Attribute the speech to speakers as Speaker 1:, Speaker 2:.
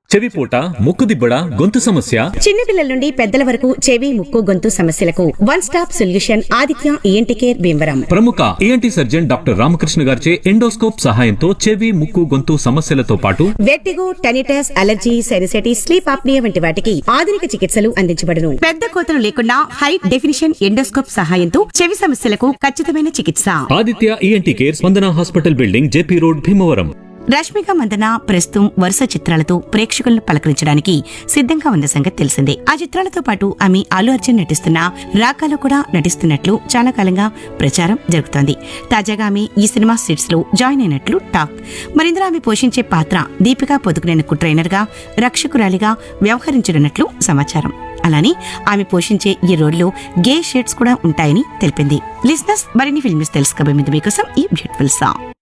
Speaker 1: చెవిపూట ముక్కుదిబ్బడ గొంతు సమస్య
Speaker 2: చిన్నపిల్లల నుండి పెద్దల వరకు చెవి ముక్కు గొంతు సమస్యలకు one stop solution Aditya ENT care Bhimavaram
Speaker 1: ప్రముఖ ఏఎన్టీ సర్జన్ డాక్టర్ రామకృష్ణ గారిచే ఎండోస్కోప్ సహాయంతో చెవి ముక్కు గొంతు సమస్యలతో పాటు
Speaker 2: vertigo tinnitus allergy sinusitis sleep apnoea వంటి వాటికి ఆధునిక చికిత్సలు అందించబడును పెద్ద కోతలు లేకుండా హై డెఫినిషన్ ఎండోస్కోప్ సహాయంతో చెవి సమస్యలకు ఖచ్చితమైన చికిత్స
Speaker 1: Aditya ENT care Spandana hospital building JP road Bhimavaram
Speaker 2: Rashmika Mandanna ప్రస్తుతం వరుస చిత్రాలతో ప్రేక్షకులను పలకరించడానికి సిద్ధంగా ఉన్న సంగతి తెలిసిందే ఆ చిత్రాలతో పాటు ఆమె అల్లు అర్జున్ నటిస్తున్న రాకాలో కూడా నటిస్తున్నట్లు చాలా కాలంగా ప్రచారం జరుగుతోంది తాజాగా ఆమె ఈ సినిమా సెట్స్ లో జాయిన్ అయినట్లు టాక్ మరిందులో ఆమె పోషించే పాత్ర దీపికా పొదుకునేందుకు ట్రైనర్ గా రక్షకురాలిగా వ్యవహరించనున్నట్లు సమాచారం అలానే ఆమె పోషించే ఈ రోల్లో గే షేడ్స్ కూడా ఉంటాయని తెలిపింది లిజినెస్ మరిన్ని ఫిల్మ్స్ తెలుసుకోబోయే ముందు మీకోసం ఈ బ్యూటిఫుల్ సాంగ్